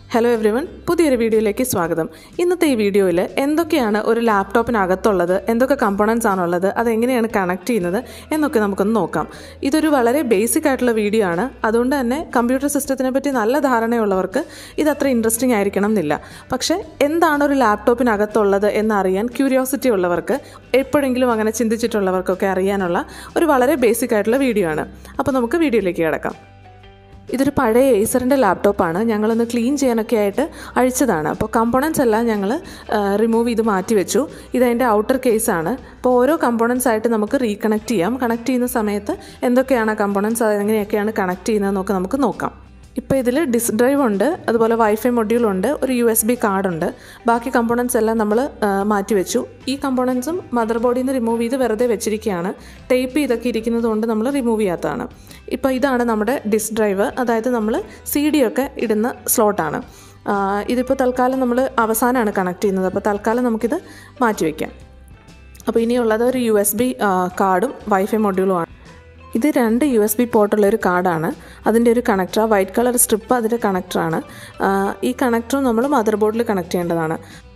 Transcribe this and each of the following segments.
hello every one പുതിയൊരു വീഡിയോയിലേക്ക് സ്വാഗതം ഇന്നത്തെ ഈ വീഡിയോയിൽ എന്തൊക്കെയാണ് ഒരു ലാപ്ടോപ്പിനകത്തുള്ളത് എന്തൊക്കെ കമ്പോണൻസ് ആണുള്ളത് അതെങ്ങനെയാണ് കണക്ട് ചെയ്യുന്നത് എന്നൊക്കെ നമുക്കൊന്ന് നോക്കാം ഇതൊരു വളരെ ബേസിക് ആയിട്ടുള്ള വീഡിയോ ആണ് അതുകൊണ്ട് തന്നെ കമ്പ്യൂട്ടർ സിസ്റ്റത്തിനെ പറ്റി നല്ല ധാരണയുള്ളവർക്ക് ഇത് അത്ര ഇൻട്രസ്റ്റിംഗ് ആയിരിക്കണം എന്നില്ല പക്ഷേ എന്താണ് ഒരു ലാപ്ടോപ്പിനകത്തുള്ളത് എന്നറിയാൻ ക്യൂരിയോസിറ്റി ഉള്ളവർക്ക് എപ്പോഴെങ്കിലും അങ്ങനെ ചിന്തിച്ചിട്ടുള്ളവർക്കൊക്കെ അറിയാനുള്ള ഒരു വളരെ ബേസിക് ആയിട്ടുള്ള വീഡിയോ ആണ് അപ്പോൾ നമുക്ക് വീഡിയോയിലേക്ക് കിടക്കാം ഇതൊരു പഴയ ഏസറിൻ്റെ ലാപ്ടോപ്പാണ് ഞങ്ങളൊന്ന് ക്ലീൻ ചെയ്യാനൊക്കെ ആയിട്ട് അഴിച്ചതാണ് അപ്പോൾ കമ്പോണൻസ് എല്ലാം ഞങ്ങൾ റിമൂവ് ചെയ്ത് മാറ്റി വെച്ചു ഇതതിൻ്റെ ഔട്ടർ കേസാണ് അപ്പോൾ ഓരോ കമ്പോണൻസ് ആയിട്ട് നമുക്ക് റീകണക്ട് ചെയ്യാം കണക്ട് ചെയ്യുന്ന സമയത്ത് എന്തൊക്കെയാണ് കമ്പോണൻസ് എങ്ങനെയൊക്കെയാണ് കണക്ട് ചെയ്യുന്നതെന്നൊക്കെ നമുക്ക് നോക്കാം ഇപ്പോൾ ഇതിൽ ഡിസ്ക് ഡ്രൈവ് ഉണ്ട് അതുപോലെ വൈഫൈ മൊഡ്യൂൾ ഉണ്ട് ഒരു യു എസ് ബി കാർഡുണ്ട് ബാക്കി കമ്പോണൻസ് എല്ലാം നമ്മൾ മാറ്റി വെച്ചു ഈ കമ്പോണൻസും മദർ ബോർഡിൽ നിന്ന് റിമൂവ് ചെയ്ത് വെറുതെ വെച്ചിരിക്കുകയാണ് ടേപ്പ് ചെയ്തൊക്കെ ഇരിക്കുന്നത് കൊണ്ട് നമ്മൾ റിമൂവ് ചെയ്യാത്തതാണ് ഇപ്പോൾ ഇതാണ് നമ്മുടെ ഡിസ്ക് ഡ്രൈവ് അതായത് നമ്മൾ സി ഡി ഒക്കെ ഇടുന്ന സ്ലോട്ടാണ് ഇതിപ്പോൾ തൽക്കാലം നമ്മൾ അവസാനമാണ് കണക്ട് ചെയ്യുന്നത് അപ്പോൾ തൽക്കാലം നമുക്കിത് മാറ്റി വയ്ക്കാം അപ്പോൾ ഇനിയുള്ളത് ഒരു യു എസ് ബി കാർഡും വൈഫൈ മൊഡ്യൂളുമാണ് ഇത് രണ്ട് യു എസ് ബി പോർട്ടുള്ള ഒരു കാർഡാണ് അതിൻ്റെ ഒരു കണക്ടർ വൈറ്റ് കളർ സ്ട്രിപ്പ് അതിൻ്റെ കണക്ടറാണ് ഈ കണക്ടറും നമ്മൾ മദർ ബോർഡിൽ കണക്ട് ചെയ്യേണ്ടതാണ്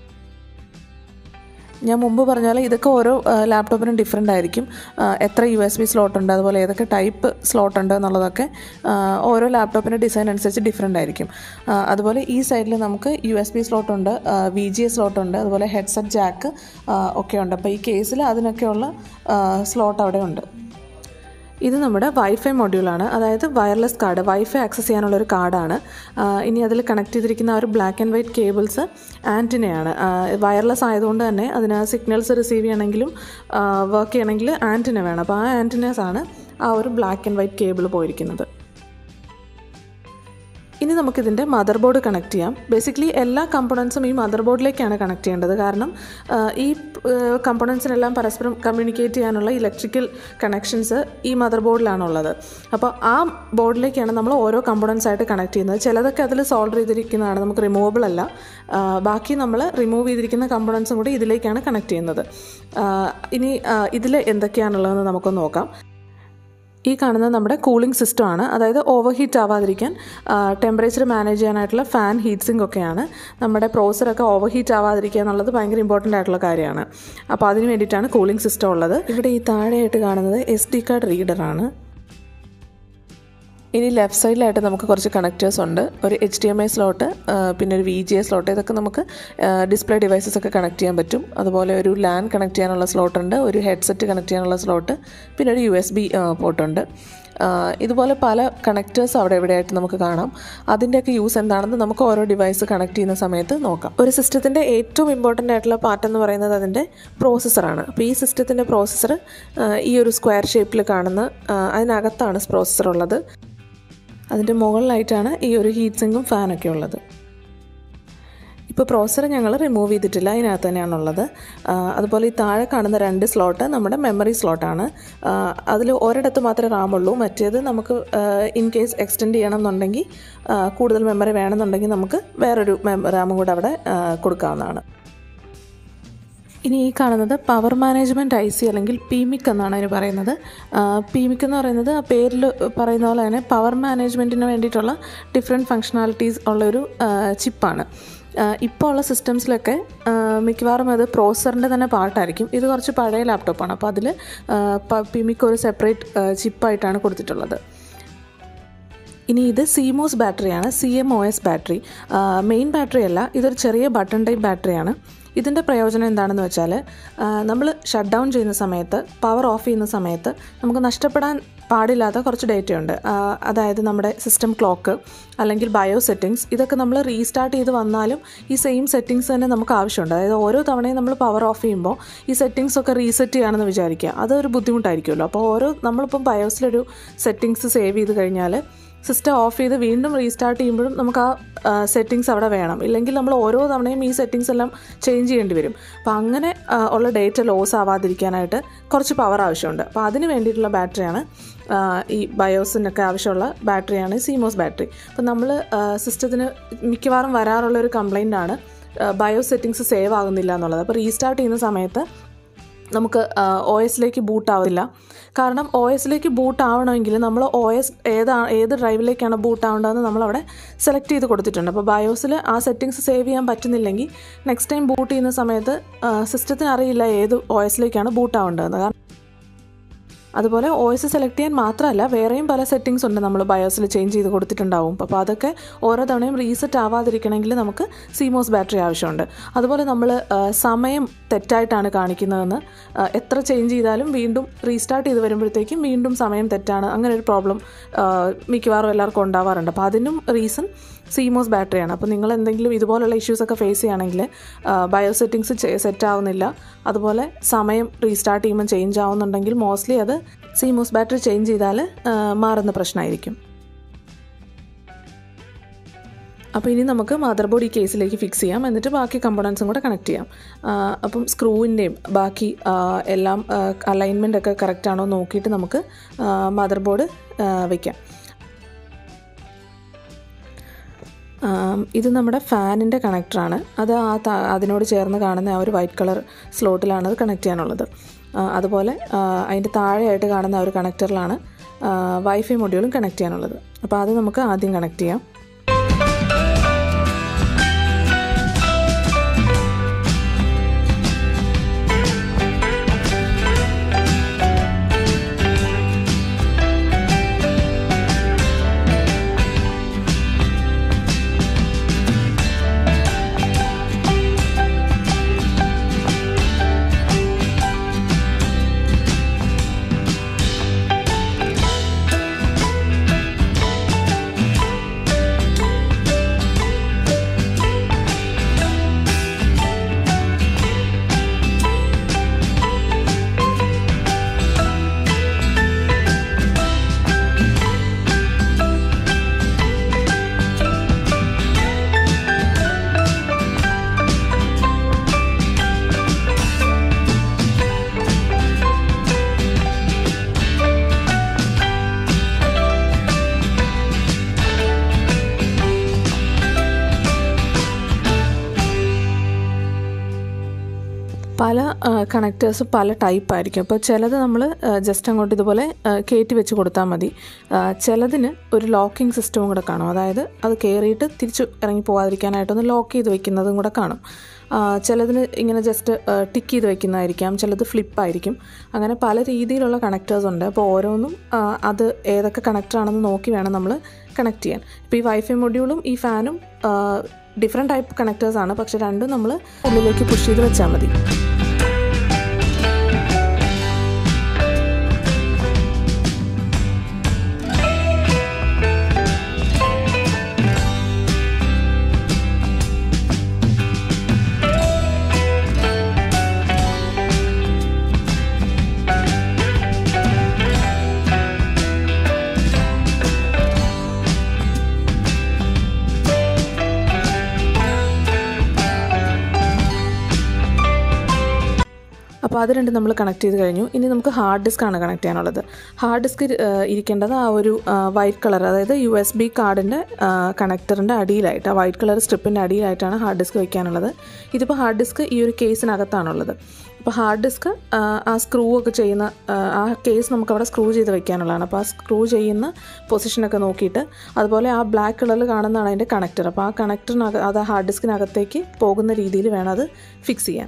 ഞാൻ മുമ്പ് പറഞ്ഞ പോലെ ഇതൊക്കെ ഓരോ ലാപ്ടോപ്പിനും ഡിഫറെൻ്റ് ആയിരിക്കും എത്ര യു എസ് ബി സ്ലോട്ട് ഉണ്ട് അതുപോലെ ഏതൊക്കെ ടൈപ്പ് സ്ലോട്ട് ഉണ്ട് എന്നുള്ളതൊക്കെ ഓരോ ലാപ്ടോപ്പിൻ്റെ ഡിസൈൻ അനുസരിച്ച് ഡിഫറെൻ്റ് ആയിരിക്കും അതുപോലെ ഈ സൈഡിൽ നമുക്ക് യു എസ് ബി സ്ലോട്ട് ഉണ്ട് വി ജി എ സ്ലോട്ട് ഉണ്ട് അതുപോലെ ഹെഡ്സെറ്റ് ജാക്ക് ഒക്കെ ഉണ്ട് അപ്പോൾ ഈ കേസിൽ അതിനൊക്കെയുള്ള സ്ലോട്ട് അവിടെ ഉണ്ട് ഇത് നമ്മുടെ വൈഫൈ മൊഡ്യൂളാണ് അതായത് വയർലെസ് കാർഡ് വൈഫൈ ആക്സസ് ചെയ്യാനുള്ള ഒരു കാർഡാണ് ഇനി അതിൽ കണക്ട് ചെയ്തിരിക്കുന്ന ആ ഒരു ബ്ലാക്ക് ആൻഡ് വൈറ്റ് കേബിൾസ് ആൻറ്റിനയാണ് വയർലെസ് ആയതുകൊണ്ട് തന്നെ അതിന് സിഗ്നൽസ് റിസീവ് ചെയ്യണമെങ്കിലും വർക്ക് ചെയ്യണമെങ്കിൽ ആൻറ്റിന വേണം അപ്പോൾ ആ ആൻറ്റിനസ് ആണ് ആ ഒരു ബ്ലാക്ക് ആൻഡ് വൈറ്റ് കേബിൾ പോയിരിക്കുന്നത് ഇനി നമുക്കിതിൻ്റെ മദർ ബോർഡ് കണക്ട് ചെയ്യാം ബേസിക്കലി എല്ലാ കമ്പോണൻസും ഈ മദർ ബോർഡിലേക്കാണ് കണക്ട് ചെയ്യേണ്ടത് കാരണം ഈ കമ്പോണൻസിനെല്ലാം പരസ്പരം കമ്മ്യൂണിക്കേറ്റ് ചെയ്യാനുള്ള ഇലക്ട്രിക്കൽ കണക്ഷൻസ് ഈ മദർ ബോർഡിലാണുള്ളത് അപ്പോൾ ആ ബോർഡിലേക്കാണ് നമ്മൾ ഓരോ കമ്പോണൻസ് ആയിട്ട് കണക്ട് ചെയ്യുന്നത് ചിലതൊക്കെ അതിൽ സോൾവ് ചെയ്തിരിക്കുന്നതാണ് നമുക്ക് റിമൂവബിൾ അല്ല ബാക്കി നമ്മൾ റിമൂവ് ചെയ്തിരിക്കുന്ന കമ്പോണൻസും കൂടി ഇതിലേക്കാണ് കണക്ട് ചെയ്യുന്നത് ഇനി ഇതിൽ എന്തൊക്കെയാണുള്ളതെന്ന് നമുക്കൊന്ന് നോക്കാം ഈ കാണുന്നത് നമ്മുടെ കൂളിംഗ് സിസ്റ്റമാണ് അതായത് ഓവർ ഹീറ്റ് ആവാതിരിക്കാൻ ടെമ്പറേച്ചർ മാനേജ് ചെയ്യാനായിട്ടുള്ള ഫാൻ ഹീറ്റ് സിങ്ക് ഒക്കെയാണ് നമ്മുടെ പ്രോസറൊക്കെ ഓവർ ഹീറ്റ് ആവാതിരിക്കുക എന്നുള്ളത് ഭയങ്കര ഇമ്പോർട്ടൻ്റ് ആയിട്ടുള്ള കാര്യമാണ് അപ്പോൾ അതിന് വേണ്ടിയിട്ടാണ് കൂളിംഗ് സിസ്റ്റം ഉള്ളത് ഇവിടെ ഈ താഴെയായിട്ട് കാണുന്നത് എസ് ഡി കാർഡ് റീഡറാണ് ഇനി ലെഫ്റ്റ് സൈഡിലായിട്ട് നമുക്ക് കുറച്ച് കണക്റ്റേഴ്സ് ഉണ്ട് ഒരു H D M I slot പിന്നെ ഒരു വി ജി എ സ്ലോട്ട് ഇതൊക്കെ നമുക്ക് ഡിസ്പ്ലേ ഡിവൈസസ് ഒക്കെ കണക്ട് ചെയ്യാൻ പറ്റും അതുപോലെ ഒരു ലാൻ കണക്ട് ചെയ്യാനുള്ള സ്ലോട്ട് ഉണ്ട് ഒരു ഹെഡ്സെറ്റ് കണക്ട് ചെയ്യാനുള്ള സ്ലോട്ട് പിന്നെ ഒരു യു എസ് ബി പോർട്ടുണ്ട് ഇതുപോലെ പല കണക്റ്റേഴ്സ് അവിടെ എവിടെയായിട്ട് നമുക്ക് കാണാം അതിൻ്റെയൊക്കെ യൂസ് എന്താണെന്ന് നമുക്ക് ഓരോ ഡിവൈസ് കണക്ട് ചെയ്യുന്ന സമയത്ത് നോക്കാം ഒരു സിസ്റ്റത്തിൻ്റെ ഏറ്റവും ഇമ്പോർട്ടൻ്റ് ആയിട്ടുള്ള പാർട്ട് എന്ന് പറയുന്നത് അതിൻ്റെ പ്രോസസ്സറാണ് അപ്പോൾ ഈ സിസ്റ്റത്തിൻ്റെ പ്രോസസ്സർ ഈ ഒരു സ്ക്വയർ ഷേപ്പിൽ കാണുന്ന അതിനകത്താണ് പ്രോസസ്സർ ഉള്ളത് അതിൻ്റെ മുകളിലായിട്ടാണ് ഈ ഒരു ഹീറ്റ് സിങ്കും ഫാനൊക്കെ ഉള്ളത് ഇപ്പോൾ പ്രോസർ ഞങ്ങൾ റിമൂവ് ചെയ്തിട്ടില്ല അതിനകത്ത് തന്നെയാണുള്ളത് അതുപോലെ ഈ താഴെ കാണുന്ന രണ്ട് സ്ലോട്ട് നമ്മുടെ മെമ്മറി സ്ലോട്ടാണ് അതിൽ ഒരിടത്ത് മാത്രമേ റാം ഉള്ളൂ മറ്റേത് നമുക്ക് ഇൻ കേസ് എക്സ്റ്റെൻഡ് ചെയ്യണം എന്നുണ്ടെങ്കിൽ കൂടുതൽ മെമ്മറി വേണമെന്നുണ്ടെങ്കിൽ നമുക്ക് വേറൊരു റാമും കൂടെ അവിടെ കൊടുക്കാവുന്നതാണ് ഇനി ഈ കാണുന്നത് പവർ മാനേജ്മെൻറ്റ് ഐ സി അല്ലെങ്കിൽ പിമിക് എന്നാണ് അതിന് പറയുന്നത് പിമിക് എന്ന് പറയുന്നത് ആ പേരിൽ പറയുന്ന പോലെ തന്നെ പവർ മാനേജ്മെൻറ്റിന് വേണ്ടിയിട്ടുള്ള ഡിഫറെൻറ്റ് ഫങ്ഷണാലിറ്റീസ് ഉള്ളൊരു ചിപ്പാണ് ഇപ്പോൾ ഉള്ള സിസ്റ്റംസിലൊക്കെ മിക്കവാറും അത് പ്രോസറിൻ്റെ തന്നെ പാർട്ടായിരിക്കും ഇത് കുറച്ച് പഴയ ലാപ്ടോപ്പാണ് അപ്പോൾ അതിൽ പിമിക് ഒരു സെപ്പറേറ്റ് ചിപ്പായിട്ടാണ് കൊടുത്തിട്ടുള്ളത് ഇനി ഇത് സിമോസ് ബാറ്ററിയാണ് C M O S battery main battery അല്ല ഇതൊരു ചെറിയ ബട്ടൺ ടൈപ്പ് ബാറ്ററിയാണ് ഇതിൻ്റെ പ്രയോജനം എന്താണെന്ന് വെച്ചാൽ നമ്മൾ ഷട്ട് ഡൗൺ ചെയ്യുന്ന സമയത്ത് പവർ ഓഫ് ചെയ്യുന്ന സമയത്ത് നമുക്ക് നഷ്ടപ്പെടാൻ പാടില്ലാത്ത കുറച്ച് ഡേറ്റയുണ്ട് അതായത് നമ്മുടെ സിസ്റ്റം ക്ലോക്ക് അല്ലെങ്കിൽ ബയോ സെറ്റിങ്സ് ഇതൊക്കെ നമ്മൾ റീസ്റ്റാർട്ട് ചെയ്ത് വന്നാലും ഈ സെയിം സെറ്റിങ്സ് തന്നെ നമുക്ക് ആവശ്യമുണ്ട് അതായത് ഓരോ തവണയും നമ്മൾ പവർ ഓഫ് ചെയ്യുമ്പോൾ ഈ സെറ്റിങ്സ് ഒക്കെ റീസെറ്റ് ചെയ്യുകയാണെന്ന് വിചാരിക്കുക അതൊരു ബുദ്ധിമുട്ടായിരിക്കുമല്ലോ അപ്പോൾ ഓരോ നമ്മളിപ്പം ബയോസിലൊരു സെറ്റിങ്സ് സേവ് ചെയ്ത് കഴിഞ്ഞാൽ സിസ്റ്റം ഓഫ് ചെയ്ത് വീണ്ടും റീസ്റ്റാർട്ട് ചെയ്യുമ്പോഴും നമുക്ക് ആ സെറ്റിങ്സ് അവിടെ വേണം ഇല്ലെങ്കിൽ നമ്മൾ ഓരോ തവണയും ഈ സെറ്റിങ്സ് എല്ലാം ചേഞ്ച് ചെയ്യേണ്ടി വരും അപ്പോൾ അങ്ങനെ ഉള്ള ഡേറ്റ ലോസ് ആവാതിരിക്കാനായിട്ട് കുറച്ച് പവർ ആവശ്യമുണ്ട് അപ്പോൾ അതിന് വേണ്ടിയിട്ടുള്ള ബാറ്ററിയാണ് ഈ ബയോസിനൊക്കെ ആവശ്യമുള്ള ബാറ്ററിയാണ് സീമോസ് ബാറ്ററി അപ്പോൾ നമ്മൾ സിസ്റ്റത്തിന് മിക്കവാറും വരാറുള്ള ഒരു കംപ്ലൈൻ്റ് ആണ് ബയോ സെറ്റിങ്സ് സേവ് ആകുന്നില്ല എന്നുള്ളത് അപ്പോൾ റീസ്റ്റാർട്ട് ചെയ്യുന്ന സമയത്ത് നമുക്ക് ഒ എസിലേക്ക് ബൂട്ട് ആവില്ല കാരണം ഒ എസിലേക്ക് ബൂട്ട് ആവണമെങ്കിൽ നമ്മൾ ഒ എസ് ഏതാ ഏത് ഡ്രൈവിലേക്കാണ് ബൂട്ട് ആവേണ്ടതെന്ന് നമ്മളവിടെ സെലക്ട് ചെയ്ത് കൊടുത്തിട്ടുണ്ട് അപ്പോൾ ബയോസിൽ ആ സെറ്റിങ്സ് സേവ് ചെയ്യാൻ പറ്റുന്നില്ലെങ്കിൽ നെക്സ്റ്റ് ടൈം ബൂട്ട് ചെയ്യുന്ന സമയത്ത് സിസ്റ്റത്തിന് അറിയില്ല ഏത് ഒ എസിലേക്കാണ് ബൂട്ട് ആവേണ്ടതെന്ന് കാരണം അതുപോലെ ഒ എസ് സെലക്ട് ചെയ്യാൻ മാത്രമല്ല വേറെയും പല സെറ്റിങ്സ് ഉണ്ട് നമ്മൾ ബയോസിൽ ചേഞ്ച് ചെയ്ത് കൊടുത്തിട്ടുണ്ടാവും അപ്പോൾ അതൊക്കെ ഓരോ തവണയും റീസെറ്റ് ആവാതിരിക്കണമെങ്കിൽ നമുക്ക് സിമോസ് ബാറ്ററി ആവശ്യമുണ്ട് അതുപോലെ നമ്മൾ സമയം തെറ്റായിട്ടാണ് കാണിക്കുന്നതെന്ന് ആ, എത്ര ചേഞ്ച് ചെയ്താലും വീണ്ടും റീസ്റ്റാർട്ട് ചെയ്ത് വരുമ്പോഴത്തേക്കും വീണ്ടും സമയം തെറ്റാണ് അങ്ങനെ ഒരു പ്രോബ്ലം മിക്കവാറും എല്ലാവർക്കും ഉണ്ടാവാറുണ്ട് അപ്പോൾ അതിനും റീസൺ സിമോസ് ബാറ്ററിയാണ് അപ്പോൾ നിങ്ങൾ എന്തെങ്കിലും ഇതുപോലുള്ള ഇഷ്യൂസൊക്കെ ഫേസ് ചെയ്യുകയാണെങ്കിൽ ബയോ സെറ്റിങ്സ് സെറ്റ് ആവുന്നില്ല അതുപോലെ സമയം റീസ്റ്റാർട്ട് ചെയ്യുമ്പോൾ ചേഞ്ച് ആവുന്നുണ്ടെങ്കിൽ മോസ്റ്റ്ലി അത് സിമോസ് ബാറ്ററി ചേഞ്ച് ചെയ്താൽ ആ, മാറുന്ന പ്രശ്നമായിരിക്കും അപ്പോൾ ഇനി നമുക്ക് മദർ ബോർഡ് ഈ കേസിലേക്ക് ഫിക്സ് ചെയ്യാം എന്നിട്ട് ബാക്കി കമ്പോണൻസും കൂടെ കണക്ട് ചെയ്യാം ആ, അപ്പം സ്ക്രൂവിൻ്റെയും ബാക്കി ആ, എല്ലാം അലൈൻമെൻ്റ് ഒക്കെ കറക്റ്റ് ആണോ നോക്കിയിട്ട് നമുക്ക് മദർ ബോർഡ് വയ്ക്കാം ആം, ഇത് നമ്മുടെ ഫാനിൻ്റെ കണക്ടറാണ് അത് ആ ത- അതിനോട് ചേർന്ന് കാണുന്ന ആ ഒരു വൈറ്റ് കളർ സ്ലോട്ടിലാണ് അത് കണക്ട് ചെയ്യാനുള്ളത് ആ, അതുപോലെ ആ, അതിൻ്റെ താഴെയായിട്ട് കാണുന്ന ആ ഒരു കണക്ടറിലാണ് വൈഫൈ മൊഡ്യൂളും കണക്ട് ചെയ്യാനുള്ളത് അപ്പോൾ അത് നമുക്ക് ആദ്യം കണക്ട് ചെയ്യാം പല കണക്റ്റേഴ്സ് പല ടൈപ്പ് ആയിരിക്കും അപ്പോൾ ചിലത് നമ്മൾ ജസ്റ്റ് അങ്ങോട്ട് ഇതുപോലെ ആ, കയറ്റി വെച്ച് കൊടുത്താൽ മതി ആ, ചിലതിന് ഒരു ലോക്കിംഗ് സിസ്റ്റവും കൂടെ കാണും അതായത് അത് കയറിയിട്ട് തിരിച്ച് ഇറങ്ങി പോകാതിരിക്കാനായിട്ടൊന്ന് ലോക്ക് ചെയ്ത് വെക്കുന്നതും കൂടെ കാണും ആ, ചിലതിന് ഇങ്ങനെ ജസ്റ്റ് ടിക്ക് ചെയ്ത് വെക്കുന്നതായിരിക്കാം ചിലത് ഫ്ലിപ്പായിരിക്കും അങ്ങനെ പല രീതിയിലുള്ള കണക്റ്റേഴ്സ് ഉണ്ട് അപ്പോൾ ഓരോന്നും ആ, അത് ഏതൊക്കെ കണക്ടർ ആണെന്ന് നോക്കി വേണം നമ്മൾ കണക്ട് ചെയ്യാൻ ഇപ്പോൾ ഈ വൈഫൈ മൊഡ്യൂളും ഈ ഫാനും ഡിഫറെൻറ്റ് ടൈപ്പ് കണക്റ്റേഴ്സ് ആണ് പക്ഷെ രണ്ടും നമ്മൾ ഉള്ളിലേക്ക് പുഷ് ചെയ്ത് വെച്ചാൽ മതി അപ്പോൾ അത് രണ്ടും നമ്മൾ കണക്ട് ചെയ്ത് കഴിഞ്ഞു ഇനി നമുക്ക് ഹാർഡ് ഡിസ്ക് ആണ് കണക്ട് ചെയ്യാനുള്ളത് ഹാർഡ് ഡിസ്ക് ഇരിക്കേണ്ടത് ആ ഒരു വൈറ്റ് കളർ അതായത് യു എസ് ബി കാർഡിൻ്റെ കണക്ടറിൻ്റെ അടിയിലായിട്ട് ആ വൈറ്റ് കളർ സ്ട്രിപ്പിൻ്റെ അടിയിലായിട്ടാണ് ഹാർഡ് ഡിസ്ക് വയ്ക്കാനുള്ളത് ഇതിപ്പോൾ ഹാർഡ് ഡിസ്ക് ഈ ഒരു കേസിനകത്താണുള്ളത് അപ്പോൾ ഹാർഡ് ഡിസ്ക് ആ സ്ക്രൂ ഒക്കെ ചെയ്യുന്ന ആ, ആ കേസ് നമുക്ക് അവിടെ സ്ക്രൂ ചെയ്ത് വെക്കാനുള്ളതാണ് അപ്പോൾ ആ സ്ക്രൂ ചെയ്യുന്ന പൊസിഷനൊക്കെ നോക്കിയിട്ട് അതുപോലെ ആ ബ്ലാക്ക് കളറിൽ കാണുന്നതാണ് അതിൻ്റെ കണക്ടർ അപ്പോൾ ആ കണക്ടറിനക അത് ആ ഹാർഡ് ഡിസ്കിനകത്തേക്ക് പോകുന്ന രീതിയിൽ വേണം അത് ഫിക്സ് ചെയ്യാൻ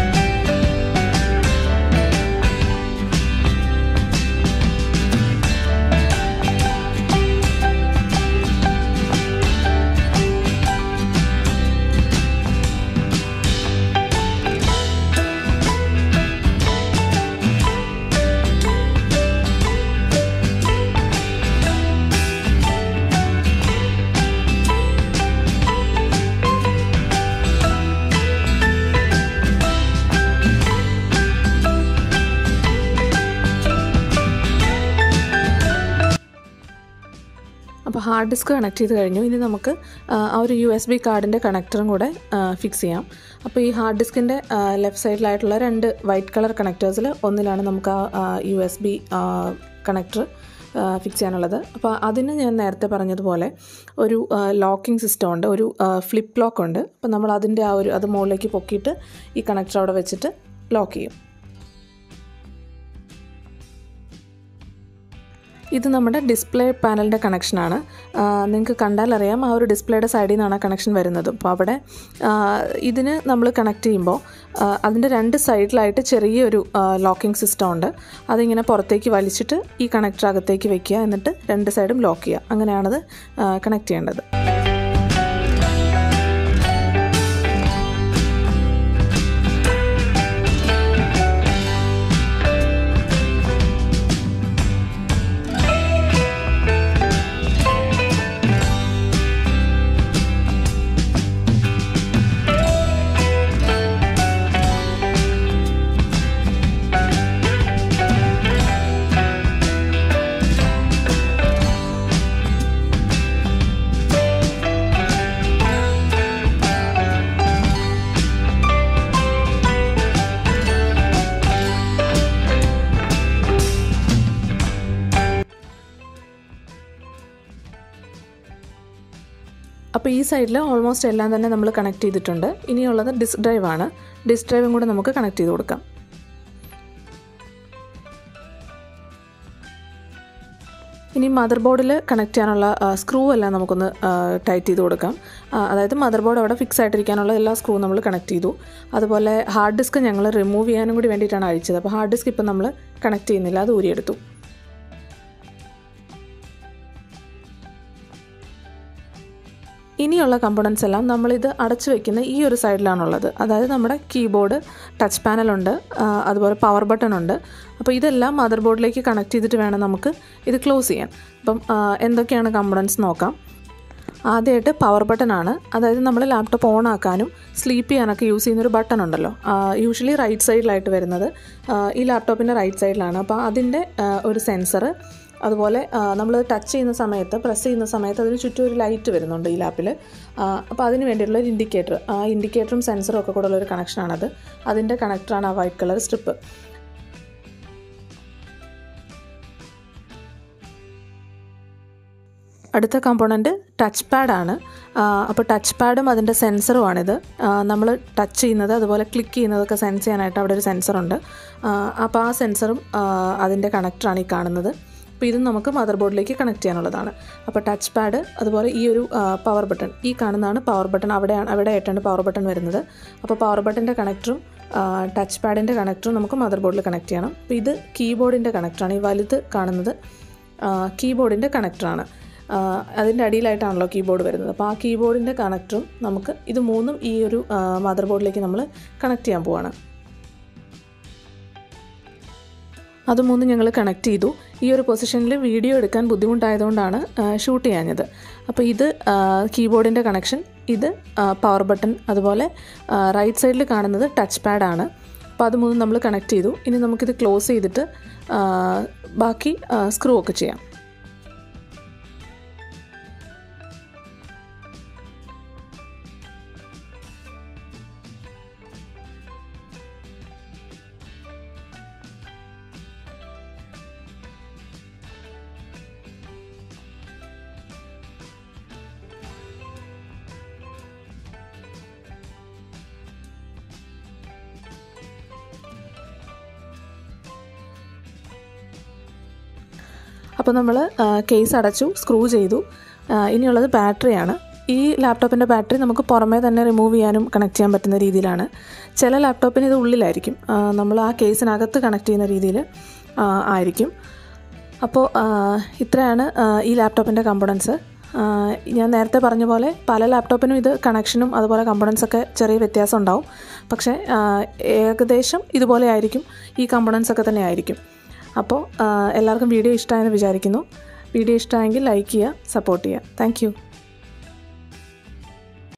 അപ്പോൾ ഹാർഡ് ഡിസ്ക് കണക്ട് ചെയ്ത് കഴിഞ്ഞു ഇനി നമുക്ക് ആ, ആ ഒരു യു എസ് ബി കാർഡിൻ്റെ കണക്ടറും കൂടെ ഫിക്സ് ചെയ്യാം അപ്പോൾ ഈ ഹാർഡ് ഡിസ്കിൻ്റെ ലെഫ്റ്റ് സൈഡിലായിട്ടുള്ള രണ്ട് വൈറ്റ് കളർ കണക്ടേഴ്സിൽ ഒന്നിലാണ് നമുക്ക് ആ U S B connector fix ചെയ്യാനുള്ളത് അപ്പോൾ അതിന് ഞാൻ നേരത്തെ പറഞ്ഞതുപോലെ ഒരു ലോക്കിംഗ് സിസ്റ്റം ഉണ്ട് ഒരു ഫ്ലിപ്പ് ലോക്ക് ഉണ്ട് അപ്പോൾ നമ്മൾ അതിൻ്റെ ആ ഒരു അത് മുകളിലേക്ക് പൊക്കിയിട്ട് ഈ കണക്ടർ അവിടെ വെച്ചിട്ട് ലോക്ക് ചെയ്യും ഇത് നമ്മുടെ ഡിസ്പ്ലേ പാനലിൻ്റെ കണക്ഷനാണ് നിങ്ങൾക്ക് കണ്ടാലറിയാം ആ ഒരു ഡിസ്പ്ലേയുടെ സൈഡിൽ നിന്നാണ് ആ കണക്ഷൻ വരുന്നത് അപ്പോൾ അവിടെ ആ, ഇതിന് നമ്മൾ കണക്ട് ചെയ്യുമ്പോൾ ആ, അതിൻ്റെ രണ്ട് സൈഡിലായിട്ട് ചെറിയൊരു ലോക്കിംഗ് സിസ്റ്റം ഉണ്ട് അതിങ്ങനെ പുറത്തേക്ക് വലിച്ചിട്ട് ഈ കണക്ടർ അകത്തേക്ക് വെക്കുക എന്നിട്ട് രണ്ട് സൈഡും ലോക്ക് ചെയ്യുക അങ്ങനെയാണത് കണക്ട് ചെയ്യേണ്ടത് അപ്പോൾ ഈ സൈഡിൽ ഓൾമോസ്റ്റ് എല്ലാം തന്നെ നമ്മൾ കണക്ട് ചെയ്തിട്ടുണ്ട് ഇനിയുള്ളത് ഡിസ്ക് ഡ്രൈവ് ആണ് ഡിസ്ക് ഡ്രൈവും കൂടെ നമുക്ക് കണക്ട് ചെയ്ത് കൊടുക്കാം ഇനി മദർ ബോർഡിൽ കണക്ട് ചെയ്യാനുള്ള സ്ക്രൂ എല്ലാം നമുക്കൊന്ന് ടൈറ്റ് ചെയ്ത് കൊടുക്കാം ആ, അതായത് മദർ ബോർഡ് അവിടെ ഫിക്സ് ആയിട്ടിരിക്കാനുള്ള എല്ലാ സ്ക്രൂ നമ്മൾ കണക്ട് ചെയ്തു അതുപോലെ ഹാർഡ് ഡിസ്ക് ഞങ്ങൾ റിമൂവ് ചെയ്യാനും കൂടി വേണ്ടിയിട്ടാണ് അഴിച്ചത് അപ്പോൾ ഹാർഡ് ഡിസ്ക് ഇപ്പം നമ്മൾ കണക്ട് ചെയ്യുന്നില്ല അത് ഊരിയെടുത്തു ഇനിയുള്ള കമ്പോണൻസ് എല്ലാം നമ്മളിത് അടച്ചു വെക്കുന്ന ഈ ഒരു സൈഡിലാണുള്ളത് അതായത് നമ്മുടെ കീബോർഡ് ടച്ച് പാനലുണ്ട് ആ, അതുപോലെ പവർ ബട്ടൺ ഉണ്ട് അപ്പോൾ ഇതെല്ലാം മദർ ബോർഡിലേക്ക് കണക്ട് ചെയ്തിട്ട് വേണം നമുക്ക് ഇത് ക്ലോസ് ചെയ്യാൻ അപ്പം ആ, എന്തൊക്കെയാണ് കമ്പോണൻസ് നോക്കാം ആദ്യമായിട്ട് പവർ ബട്ടൺ ആണ് അതായത് നമ്മൾ ലാപ്ടോപ്പ് ഓൺ ആക്കാനും സ്ലീപ്പ് ചെയ്യാനൊക്കെ യൂസ് ചെയ്യുന്ന ഒരു ബട്ടൺ ഉണ്ടല്ലോ യൂഷ്വലി റൈറ്റ് സൈഡിലായിട്ട് വരുന്നത് ആ, ഈ ലാപ്ടോപ്പിൻ്റെ റൈറ്റ് സൈഡിലാണ് അപ്പോൾ അതിൻ്റെ ആ, ഒരു സെൻസർ അതുപോലെ നമ്മൾ ടച്ച് ചെയ്യുന്ന സമയത്ത് പ്രസ് ചെയ്യുന്ന സമയത്ത് അതിന് ചുറ്റും ഒരു ലൈറ്റ് വരുന്നുണ്ട് ഈ ലാപ്പിൽ അപ്പോൾ അതിന് വേണ്ടിയിട്ടുള്ള ഒരു ഇൻഡിക്കേറ്റർ ആ ഇൻഡിക്കേറ്ററും സെൻസറും ഒക്കെ കൂടെ ഉള്ള ഒരു കണക്ഷനാണത് അതിൻ്റെ കണക്ടറാണ് ആ വൈറ്റ് കളർ സ്ട്രിപ്പ് അടുത്ത കമ്പോണൻറ്റ് ടച്ച് പാഡാണ് അപ്പോൾ ടച്ച് പാഡും അതിൻ്റെ സെൻസറുമാണിത് നമ്മൾ ടച്ച് ചെയ്യുന്നത് അതുപോലെ ക്ലിക്ക് ചെയ്യുന്നതൊക്കെ സെൻസ് ചെയ്യാനായിട്ട് അവിടെ ഒരു സെൻസറുണ്ട് അപ്പോൾ ആ സെൻസറും അതിൻ്റെ കണക്ടറാണ് ഈ കാണുന്നത് അപ്പോൾ ഇതും നമുക്ക് മദർ ബോർഡിലേക്ക് കണക്ട് ചെയ്യാനുള്ളതാണ് അപ്പോൾ ടച്ച് പാഡ് അതുപോലെ ഈ ഒരു പവർ ബട്ടൺ ഈ കാണുന്നതാണ് പവർ ബട്ടൺ അവിടെയാണ് അവിടെ ആയിട്ടാണ് പവർ ബട്ടൺ വരുന്നത് അപ്പോൾ പവർ ബട്ടൻ്റെ കണക്ടറും ടച്ച് പാഡിൻ്റെ കണക്ടറും നമുക്ക് മദർ ബോർഡിൽ കണക്ട് ചെയ്യണം അപ്പോൾ ഇത് കീബോർഡിൻ്റെ കണക്ടറാണ് ഈ വലുത് കാണുന്നത് കീബോർഡിൻ്റെ കണക്ടറാണ് അതിൻ്റെ അടിയിലായിട്ടാണല്ലോ കീബോർഡ് വരുന്നത് അപ്പോൾ ആ കീബോർഡിൻ്റെ കണക്ടറും നമുക്ക് ഇത് മൂന്നും ഈ ഒരു മദർ ബോർഡിലേക്ക് നമ്മൾ കണക്ട് ചെയ്യാൻ പോവാണ് അത് മൂന്നും ഞങ്ങൾ കണക്ട് ചെയ്തു ഈ ഒരു പൊസിഷനിൽ വീഡിയോ എടുക്കാൻ ബുദ്ധിമുട്ടായതുകൊണ്ടാണ് ഷൂട്ട് ചെയ്യാഞ്ഞത് അപ്പോൾ ഇത് കീബോർഡിൻ്റെ കണക്ഷൻ ഇത് പവർ ബട്ടൺ അതുപോലെ റൈറ്റ് സൈഡിൽ കാണുന്നത് ടച്ച് പാഡാണ് അപ്പോൾ അത് മൂന്നും നമ്മൾ കണക്ട് ചെയ്തു ഇനി നമുക്കിത് ക്ലോസ് ചെയ്തിട്ട് ആ, ബാക്കി സ്ക്രൂ ഒക്കെ ചെയ്യാം അപ്പോൾ നമ്മൾ കേസ് അടച്ചു സ്ക്രൂ ചെയ്തു ആ, ഇനിയുള്ളത് ബാറ്ററിയാണ് ഈ ലാപ്ടോപ്പിൻ്റെ ബാറ്ററി നമുക്ക് പുറമേ തന്നെ റിമൂവ് ചെയ്യാനും കണക്ട് ചെയ്യാൻ പറ്റുന്ന രീതിയിലാണ് ചില ലാപ്ടോപ്പിന് ഇത് ഉള്ളിലായിരിക്കും ആ, നമ്മൾ ആ കേസിനകത്ത് കണക്ട് ചെയ്യുന്ന രീതിയിൽ ആ, ആയിരിക്കും അപ്പോൾ ആ, ഇത്രയാണ് ആ, ഈ ലാപ്ടോപ്പിൻ്റെ കമ്പോണൻസ് ഞാൻ നേരത്തെ പറഞ്ഞ പോലെ പല ലാപ്ടോപ്പിനും ഇത് കണക്ഷനും അതുപോലെ കമ്പോണൻസ് ഒക്കെ ചെറിയ വ്യത്യാസം ഉണ്ടാവും പക്ഷേ ആ, ഏകദേശം ഇതുപോലെ ആയിരിക്കും ഈ കമ്പോണൻസ് ഒക്കെ തന്നെ ആയിരിക്കും അപ്പോൾ ആ, എല്ലാവർക്കും വീഡിയോ ഇഷ്ടമായെന്ന് വിചാരിക്കുന്നു വീഡിയോ ഇഷ്ടമായെങ്കിൽ ലൈക്ക് ചെയ്യുക സപ്പോർട്ട് ചെയ്യുക താങ്ക്